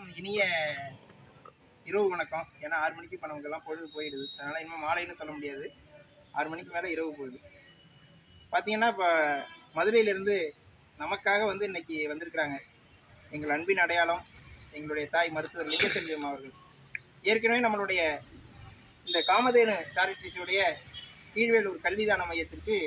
இனிய இரவு வணக்கம் ஏன்னா ஆறு மணிக்கு இப்போ நமக்கெல்லாம் பொழுது போயிடுது அதனால் இனிமேல் மாலைன்னு சொல்ல முடியாது ஆறு மணிக்கு மேலே இரவு போகுது பார்த்தீங்கன்னா இப்போ மதுரையிலேருந்து நமக்காக வந்து இன்னைக்கு வந்திருக்கிறாங்க எங்கள் அன்பின் அடையாளம் எங்களுடைய தாய் மருத்துவர் லிங்கசெல்வியம் அவர்கள் ஏற்கனவே நம்மளுடைய இந்த காமதேனு சாரிட்டிஸுடைய கீழ்வேலூர் கல்விதான மையத்திற்கு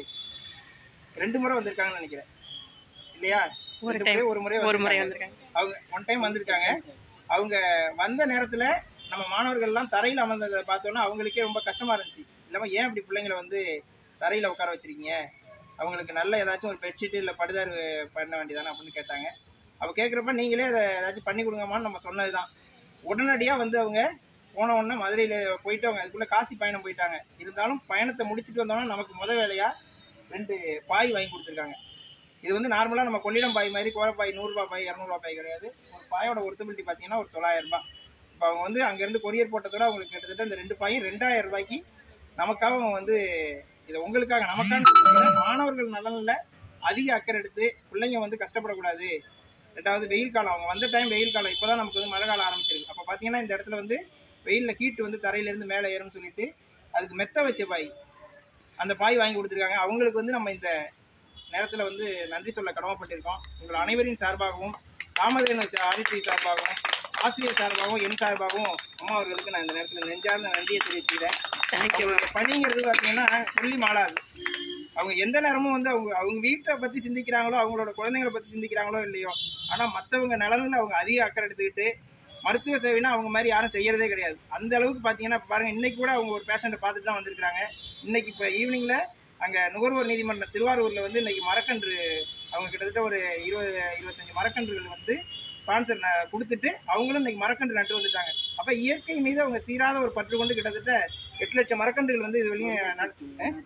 ரெண்டு முறை வந்திருக்காங்கன்னு நினைக்கிறேன் இல்லையா ஒரு ரெண்டு time. முறை, ஒரு முறை ஒரு முறை வந்திருக்காங்க. வந்திருக்காங்க அவங்க ஒன் டைம் வந்திருக்காங்க அவங்க வந்த நேரத்தில் நம்ம மாணவர்கள்லாம் தரையில் அமர்ந்ததை பார்த்தோன்னா அவங்களுக்கே ரொம்ப கஷ்டமாக இருந்துச்சு இல்லாமல் ஏன் இப்படி பிள்ளைங்களை வந்து தரையில் உட்கார வச்சிருக்கீங்க அவங்களுக்கு நல்ல ஏதாச்சும் ஒரு பெட்ஷீட் இல்லை படுதார் பண்ண வேண்டியதானே அப்படின்னு கேட்டாங்க அவள் கேட்குறப்ப நீங்களே அதை ஏதாச்சும் பண்ணி கொடுங்கம்மான்னு நம்ம சொன்னது தான் உடனடியாக வந்து அவங்க போன உடனே மதுரையில் போயிட்டு அவங்க அதுக்குள்ளே காசி பயணம் போயிட்டாங்க இருந்தாலும் பயணத்தை முடிச்சுட்டு வந்தோன்னா நமக்கு முத வேலையாக ரெண்டு பாய் வாங்கி கொடுத்துருக்காங்க இது வந்து நார்மலாக நம்ம கொள்ளிடம் பாய் மாதிரி கோரப்பாய் நூறுரூபா பாய் இரநூறுவா பாய் கிடையாது ஒரு பாயோட ஒருத்தபிலிட்டி பார்த்தீங்கன்னா ஒரு தொள்ளாயிரம் ரூபாய் இப்போ அவங்க வந்து அங்கேருந்து கொரியர் போட்டதோட அவங்களுக்கு கிட்டத்தட்ட இந்த ரெண்டு பாயும் ரெண்டாயிரம் ரூபாய்க்கு நமக்காக அவங்க வந்து இதை உங்களுக்காக நமக்கான மாணவர்கள் நலனில் அதிக அக்கறை எடுத்து பிள்ளைங்க வந்து கஷ்டப்படக்கூடாது ரெண்டாவது வெயில் காலம் அவங்க வந்த டைம் வெயில் காலம் இப்போ தான் நமக்கு வந்து மழை காலம் ஆரம்பிச்சிருக்கு அப்போ பார்த்தீங்கன்னா இந்த இடத்துல வந்து வெயிலில் ஹீட் வந்து தரையிலேருந்து மேலே ஏறும்னு சொல்லிட்டு அதுக்கு மெத்த வச்ச பாய் அந்த பாய் வாங்கி கொடுத்துருக்காங்க அவங்களுக்கு வந்து நம்ம இந்த நேரத்தில் வந்து நன்றி சொல்ல கடமைப்பட்டிருக்கோம் உங்கள் அனைவரின் சார்பாகவும் காமதேனு ஆதித்ய சார்பாகவும் ஆசிரியர் சார்பாகவும் என் சார்பாகவும் அம்மா அவர்களுக்கு நான் இந்த நேரத்தில் நெஞ்சார்ந்த நன்றியை தெரிவிச்சுக்கிறேன் தேங்க்யூ அவங்களுடைய பணிங்கிறது பார்த்தீங்கன்னா சொல்லி மாளாது அவங்க எந்த நேரமும் வந்து அவங்க அவங்க வீட்டை பற்றி சிந்திக்கிறாங்களோ அவங்களோட குழந்தைங்களை பற்றி சிந்திக்கிறாங்களோ இல்லையோ ஆனால் மற்றவங்க நலனில் அவங்க அதிக அக்கறை எடுத்துக்கிட்டு மருத்துவ சேவைனா அவங்க மாதிரி யாரும் செய்யறதே கிடையாது அந்த அளவுக்கு பார்த்தீங்கன்னா இப்ப பாருங்க இன்னைக்கு கூட அவங்க ஒரு பேஷண்ட்டை பார்த்துட்டு தான் வந்திருக்காங்க இன்னைக்கு இப்போ ஈவினிங்ல அங்கே நுகர்வோர் நீதிமன்றம் திருவாரூரில் வந்து இன்னைக்கு மரக்கன்று அவங்க கிட்டத்தட்ட ஒரு இருபது இருபத்தஞ்சு மரக்கன்றுகள் வந்து ஸ்பான்சர் கொடுத்துட்டு அவங்களும் இன்னைக்கு மரக்கன்று நட்டு வந்துட்டாங்க அப்போ இயற்கை மீது அவங்க தீராத ஒரு பற்று கொண்டு கிட்டத்தட்ட எட்டு லட்சம் மரக்கன்றுகள் வந்து இது வரையும் நட்-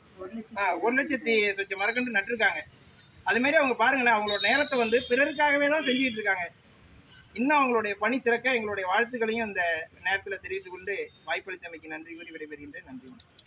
ஆ, ஒரு லட்சத்தி சொச்ச மரக்கன்று நட்டிருக்காங்க அது மாதிரி அவங்க பாருங்களேன் அவங்களோட நேரத்தை வந்து பிறருக்காகவே தான் செஞ்சுக்கிட்டு இருக்காங்க இன்னும் அவங்களுடைய பணி சிறக்க எங்களுடைய வாழ்த்துக்களையும் இந்த நேரத்தில் தெரிவித்துக் கொண்டு வாய்ப்பளித்தமைக்கு நன்றி கூறி விடைபெறுகின்றேன் நன்றி